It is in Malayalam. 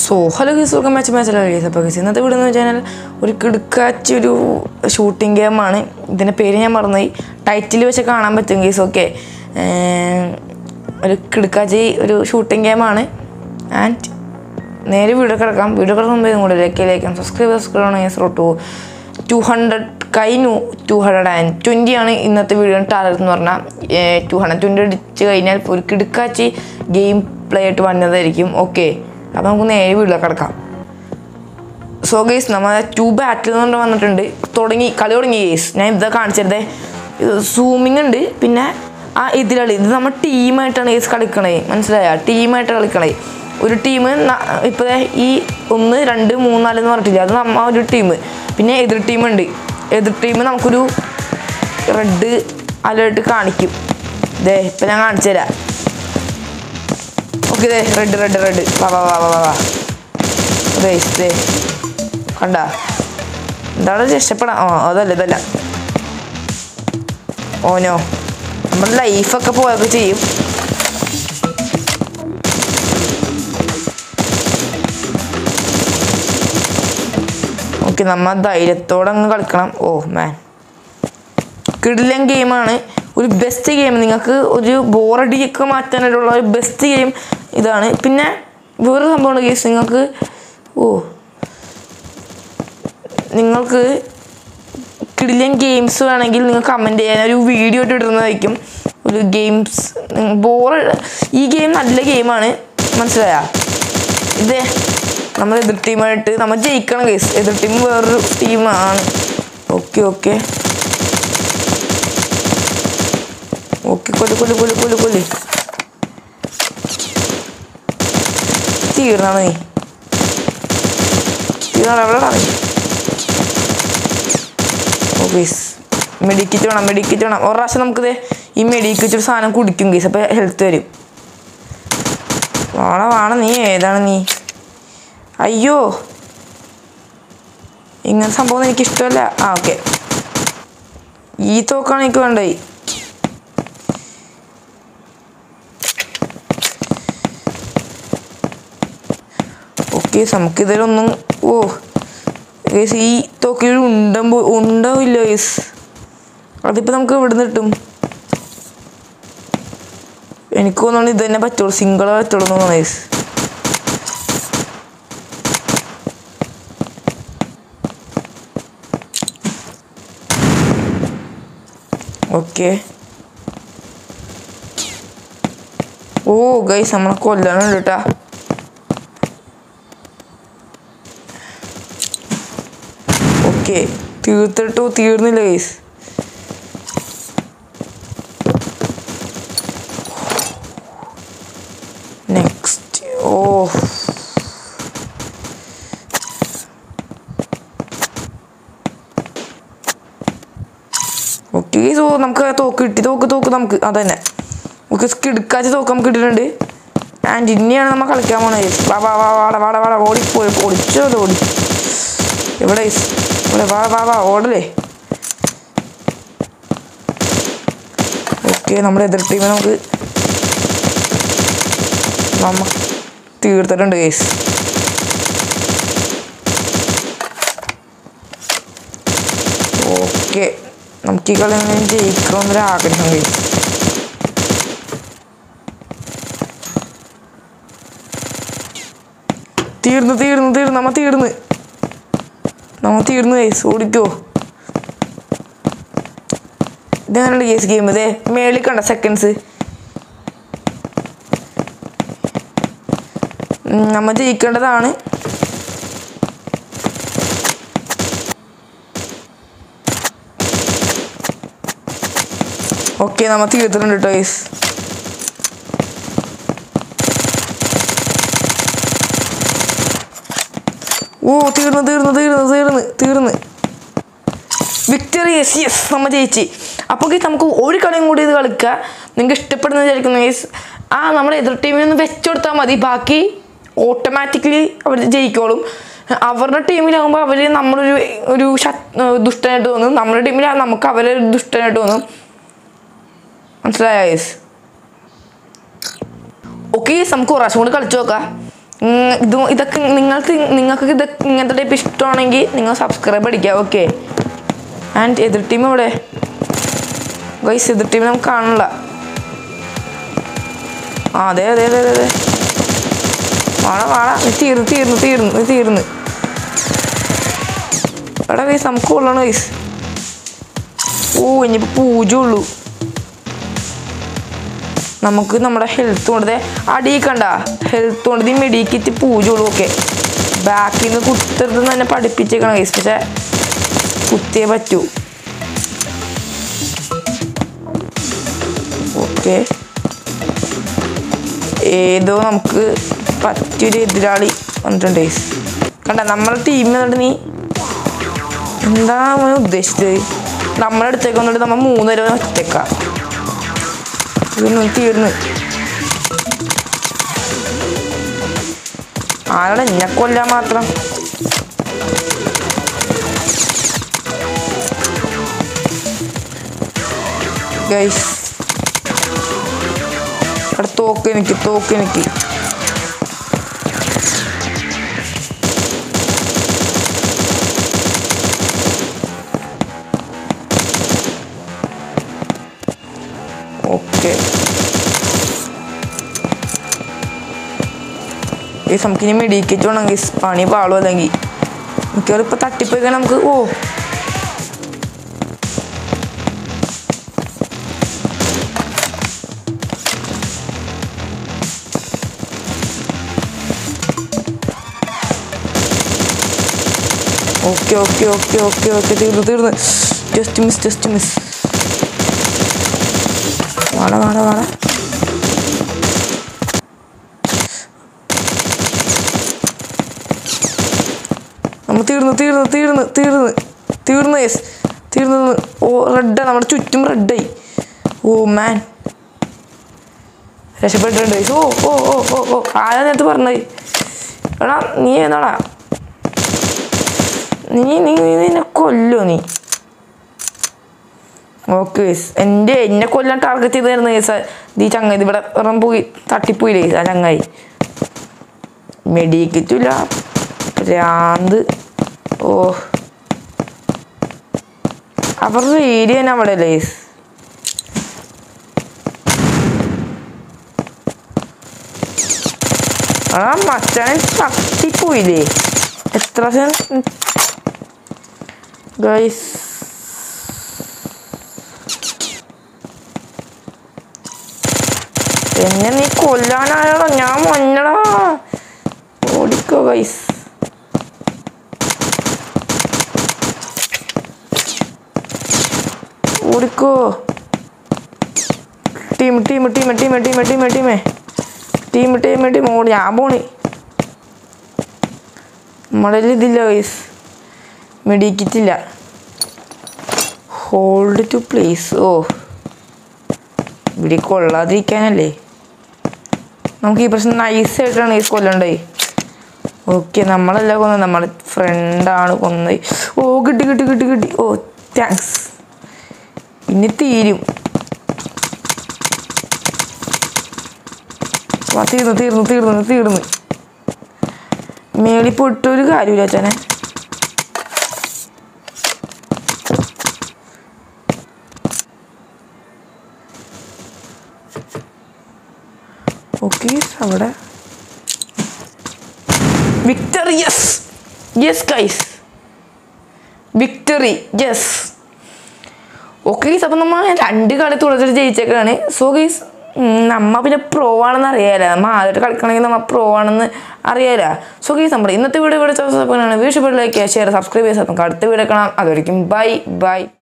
so hello guys welcome much much guys അപ്പോൾ ഗീസ് ഇന്നത്തെ വീഡിയോ എന്ന് വെച്ചാൽ ഒരു കിടുക്കാച്ചി ഒരു ഷൂട്ടിംഗ് ഗെയിമാണ് ഇതിൻ്റെ പേര് ഞാൻ മറന്നുപോയി ടൈറ്റിൽ വെച്ച് കാണാൻ പറ്റും ഗീസ് ഓക്കെ ഒരു കിടുക്കാച്ചി ഒരു ഷൂട്ടിംഗ് ഗെയിമാണ് ആൻഡ് നേരെ വീഡിയോ കിടക്കാം വീഡിയോ കിടക്കാൻ മുമ്പ് കൂടെ ലൈക്ക് ലൈക്കാം സബ്സ്ക്രൈബ് സബ്സ്ക്രൈബ് ആണ് ഗീസ് ടു ടു ഹൺഡ്രഡ് കഴിഞ്ഞു ടു ഹൺഡ്രഡ് ആൻഡ് ട്വൻറ്റി ആണ് ഇന്നത്തെ വീഡിയോ ടാർഗറ്റ് എന്ന് പറഞ്ഞാൽ ടു ഹൺഡ്രഡ് ട്വൻറ്റി അടിച്ച് കഴിഞ്ഞാൽ ഒരു കിടുക്കാച്ചി ഗെയിം പ്ലേ ആയിട്ട് വന്നതായിരിക്കും ഓക്കെ അപ്പോൾ നമുക്ക് നേരെ വീട്ടിലേക്ക് കിടക്കാം സോ ഗേസ് നമ്മൾ ടു ബാറ്റിൽ നിന്ന് വന്നിട്ടുണ്ട് തുടങ്ങി കളി തുടങ്ങി ഗേസ് ഞാൻ ഇതാ കാണിച്ചിരുന്നേ സൂമിങ് ഉണ്ട് പിന്നെ ആ എതിരാളി ഇത് നമ്മൾ ടീമായിട്ടാണ് ഗേസ് കളിക്കണേ മനസ്സിലായ ടീമായിട്ട് കളിക്കണേ ഒരു ടീം ഇപ്പോൾ ഈ ഒന്ന് രണ്ട് മൂന്ന് നാല് എന്ന് പറഞ്ഞിട്ടില്ല അത് നമ്മ ഒരു ടീം പിന്നെ എതിർ ടീമുണ്ട് എതിർ ടീം നമുക്കൊരു റെഡ് അലേർട്ട് കാണിക്കും ദേ ഇപ്പം ഞാൻ കാണിച്ചു തരാം ഓക്കെ ദേ റെഡ് റെഡ് റെഡ് വാ വാ വാ വാ വാ വാ ദേ ദേ കണ്ട എന്താണ് രക്ഷപ്പെടാം ആ അതല്ല ഇതല്ല ഓനോ നമ്മുടെ ലൈഫൊക്കെ പോയൊക്കെ ചെയ്യും ഓക്കെ നമ്മ ധൈര്യത്തോടെ അങ്ങ് കളിക്കണം ഓ മാൻ കിടിലൻ ഗെയിമാണ് ഒരു ബെസ്റ്റ് ഗെയിം നിങ്ങൾക്ക് ഒരു ബോറടിയൊക്കെ മാറ്റാനായിട്ടുള്ള ഒരു ബെസ്റ്റ് ഗെയിം ഇതാണ് പിന്നെ വേറൊരു സംഭവമാണ് കേസ് നിങ്ങൾക്ക് ഓ നിങ്ങൾക്ക് കിടിലൻ ഗെയിംസ് വേണമെങ്കിൽ നിങ്ങൾ കമൻറ്റ് ചെയ്യാൻ ഒരു വീഡിയോ ഇട്ട് ഇടുന്നതായിരിക്കും ഒരു ഗെയിംസ് ബോർ ഈ ഗെയിം നല്ല ഗെയിമാണ് മനസ്സിലായ ഇത് നമ്മൾ എതിർ ടീമായിട്ട് നമ്മൾ ജയിക്കണം കേസ് എതിർ ടീം വേറൊരു ടീമാണ് ഓക്കെ ഓക്കെ ഓക്കെ കൊല്ലു കൊല്ലു കൊല്ലു കൊല്ലു കൊല്ലു തീർന്നാണ് നീ തീർന്നാണ് എവിടെ നീ ഓഫീസ് മെഡിക്കറ്റ് വേണം മെഡിക്കറ്റ് വേണം ഒരു പ്രാവശ്യം നമുക്കിത് ഈ മെഡിക്കറ്റ് ഒരു സാധനം കുടിക്കും കേസ് അപ്പോൾ ഹെൽത്ത് വരും വാണ വാണ നീ ഏതാണ് നീ അയ്യോ ഇങ്ങനത്തെ സംഭവം എനിക്ക് ഇഷ്ടമല്ല ആ ഓക്കെ ഈ തോക്കാണ് എനിക്ക് വേണ്ടത് ഓക്കെ നമുക്കിതിലൊന്നും ഓ ഗേസ് ഈ തോക്കിൽ ഉണ്ടമ്പോ ഉണ്ടാവില്ല ഗേസ് അതിപ്പോൾ നമുക്ക് എവിടെ നിന്ന് കിട്ടും എനിക്ക് തോന്നുന്നു ഇത് തന്നെ പറ്റുള്ളൂ സിംഗിളേ പറ്റുള്ളൂ എന്ന് തോന്നുന്നു ഗേസ് ഓക്കെ ഓ ഗൈസ് നമ്മളെ കൊല്ലാനുണ്ട് കേട്ടാ ഓക്കെ തീർത്തിട്ടോ തീർന്നില്ല guys next oh okay so നമുക്ക് തോക്ക് കിട്ടി തോക്ക് തോക്ക് നമുക്ക് അതന്നെ നമുക്ക് കിടക്കാച്ച തോക്ക് നമുക്ക് കിട്ടിയിട്ടുണ്ട് ആൻഡ് ഇനിയാണ് നമ്മൾ കളിക്കാൻ പോണത് വാ വാ വാ വാട വാട വാട ഓടിപ്പോയി ഓടിച്ചോ ഓടി എവിടെ ഇവിടെ വാ വാ വാ ഓടലേ ഓക്കെ നമ്മുടെ എതിർ ടീമിനെ നമുക്ക് നമ്മ തീർത്തിട്ടുണ്ട് കേസ് ഓക്കെ നമുക്ക് ഈ കളി എങ്ങനെ ജയിക്കണമെന്നൊരു ആഗ്രഹം കേസ് തീർന്നു തീർന്നു തീർന്നു നമ്മ തീർന്ന് നമ്മ തീർന്നു കേസ് ഓടിക്കോ ഇതാണ് കേസ് ഗെയിം ഇതേ മേളിൽ കണ്ട സെക്കൻഡ്സ് നമ്മ ജയിക്കേണ്ടതാണ് ഓക്കെ നമ്മ തീർത്തിട്ടുണ്ട് കേട്ടോ കേസ് ഓ തീർന്നു തീർന്നു തീർന്നു തീർന്ന് തീർന്ന് വിക്ടറി യെസ് യെസ് നമ്മൾ ജയിച്ച് അപ്പോൾ ഗൈസ് നമുക്ക് ഒരു കളിയും കൂടി ഇത് കളിക്കുക നിങ്ങൾക്ക് ഇഷ്ടപ്പെടുന്ന വിചാരിക്കുന്നു ഗൈസ് ആ നമ്മുടെ എതിർ ടീമിൽ നിന്ന് വെച്ചു കൊടുത്താൽ മതി ബാക്കി ഓട്ടോമാറ്റിക്കലി അവർ ജയിക്കോളും അവരുടെ ടീമിലാകുമ്പോൾ അവർ നമ്മളൊരു ഒരു ദുഷ്ടനായിട്ട് തോന്നും നമ്മുടെ ടീമിലാകുമ്പോൾ നമുക്ക് അവരെ ഒരു ദുഷ്ടനായിട്ട് തോന്നും മനസ്സിലായ ഗൈസ് ഓക്കെ നമുക്ക് ഒരു പ്രാവശ്യം കൂടി കളിച്ചു നോക്കാം ഉം, ഇത് ഇതൊക്കെ നിങ്ങൾക്ക് നിങ്ങൾക്ക് ഇത് ഇങ്ങനത്തെ ടൈപ്പ് ഇഷ്ടമാണെങ്കിൽ നിങ്ങൾ സബ്സ്ക്രൈബ് അടിക്കുക ഓക്കെ ആൻഡ് എതിർ ടീം ഇവിടെ ഗൈസ് എതിർ ടീം നമുക്ക് കാണില്ല ആ അതെ അതെ അതെ അതെ അതെ വാട വാട നീ തീർന്നു തീർന്നു തീർന്നു നീ തീർന്നു എടാ ഗൈസ് നമുക്ക് കൊള്ളണം ഗൈസ് ഓ ഇനിയിപ്പോൾ പൂജ ഉള്ളൂ നമുക്ക് നമ്മുടെ ഹെൽത്ത് കൊണ്ട് ദേ അടി കണ്ട ഹെൽത്ത് കൊണ്ട് ഈ മെഡിക്കിറ്റ് പൂജ ഉള്ളൂ ഓക്കെ ബാക്കിൽ നിന്ന് കുത്തരുത് തന്നെ പഠിപ്പിച്ചേക്കണം ഗൈസ് പക്ഷെ കുത്തിയേ പറ്റൂ ഓക്കെ ഏതോ നമുക്ക് പറ്റിയൊരു എതിരാളി വന്നിട്ടുണ്ട് ഗൈസ് കണ്ട നമ്മളെ ടീമിൽ വന്നിട്ട് നീ എന്താ അവൻ ഉദ്ദേശിച്ചത് നമ്മുടെ അടുത്തേക്ക് വന്നിട്ട് നമ്മൾ മൂന്നുപേരെ ഒറ്റക്കാം തീർന്നു തീർന്നു ആരാണ് എന്നെ കൊല്ലാൻ മാത്രം ഗൈസ് അവിടെ തോക്ക് എനിക്ക് തോക്ക് എനിക്ക് ഓക്കെ ഈ നമുക്കിനി മെഡിക്കേറ്റ് വേണമെങ്കിൽ പണി പാളും അല്ലെങ്കിൽ മിക്കവാറും ഇപ്പം തട്ടിപ്പോയി നമുക്ക് oh okay okay okay okay okay തീർന്നു തീർന്നു ജസ്റ്റ് മിസ് ജസ്റ്റ് മിസ് വാട വാട വാട നമ്മൾ തീർന്നു തീർന്നു തീർന്നു തീർന്നു തീർന്നു യെസ് തീർന്നു ഓ റെഡാ നമ്മുടെ ചുറ്റും റെഡായി ഓ മാൻ രക്ഷപ്പെട്ടിട്ടുണ്ട് ഓ ഓ ഓ ഓ ഓ ആരാ നേരത്തെ പറഞ്ഞത് എടാ നീ ഏതാടാ നീ നീ നീ നിന്നെ കൊല്ലോ നീ ഓക്കെ എൻ്റെ എന്നെ കൊല്ലാൻ ടാർഗറ്റ് ചെയ്തായിരുന്നു കേസ് ഈ ചങ്ങായി ഇവിടെ വെറും പോയി തട്ടിപ്പോയില്ലേ ആ ചങ്ങായി മെഡിക്കറ്റില്ല ഭ്രാന്ത് ഓ അവരുടെ ഏരിയ തന്നെ അവിടെ അല്ലേ ആ മച്ചാൻ തട്ടിപ്പോയില്ലേ എത്ര ഗൈസ് എന്നെ നീ കൊല്ലാനായോടാ ഞാൻ മഞ്ഞടാ ഓടിക്കോ ഗൈസ് ഓടിക്കോ team team team team team team ടീമേ ടീം ടീം ടീം ഓടി ഞാൻ പോണി നമ്മുടെ കയ്യിൽ ഇതില്ല ഗൈസ് മെഡിക്കിറ്റില്ല ഹോൾഡ് ടു പ്ലേസ് ഓ ഇവിടെ കൊള്ളാതിരിക്കാനല്ലേ നമുക്ക് ഈ പ്രശ്നം നൈസായിട്ടാണ് ഈ കൊല്ലണ്ടേ ഓക്കെ നമ്മളല്ല കൊന്നത് നമ്മളെ ഫ്രണ്ടാണ് കൊന്നത് ഓ കിട്ടി കിട്ടി കിട്ടി കിട്ടി ഓ താങ്ക്സ് ഇനി തീരും ആ, തീർന്നു തീർന്നു തീർന്നു തീർന്നു മേളി പൊട്ടൊരു കാര്യമില്ല അച്ഛനെ ഓക്കെ അവിടെ victory yes yes guys victory yes okay guys അപ്പം നമ്മൾ രണ്ട് കളി തുടച്ചിട്ട് ജയിച്ചേക്കാണ് സോ ഗൈസ് നമ്മ പിന്നെ പ്രോ ആണെന്ന് അറിയാലോ നമ്മ ആദ്യമായിട്ട് കളിക്കണമെങ്കിൽ നമ്മ പ്രോ ആണെന്ന് അറിയാലോ സോ ഗൈസ് നമ്മുടെ ഇന്നത്തെ വീഡിയോ ഇവിടെ വീഡിയോ ലൈക്ക് ഷെയർ സബ്സ്ക്രൈബ് ചെയ്യാൻ നമുക്ക് അടുത്ത വീഡിയോ കാണാം അതുവരെയും ബൈ ബൈ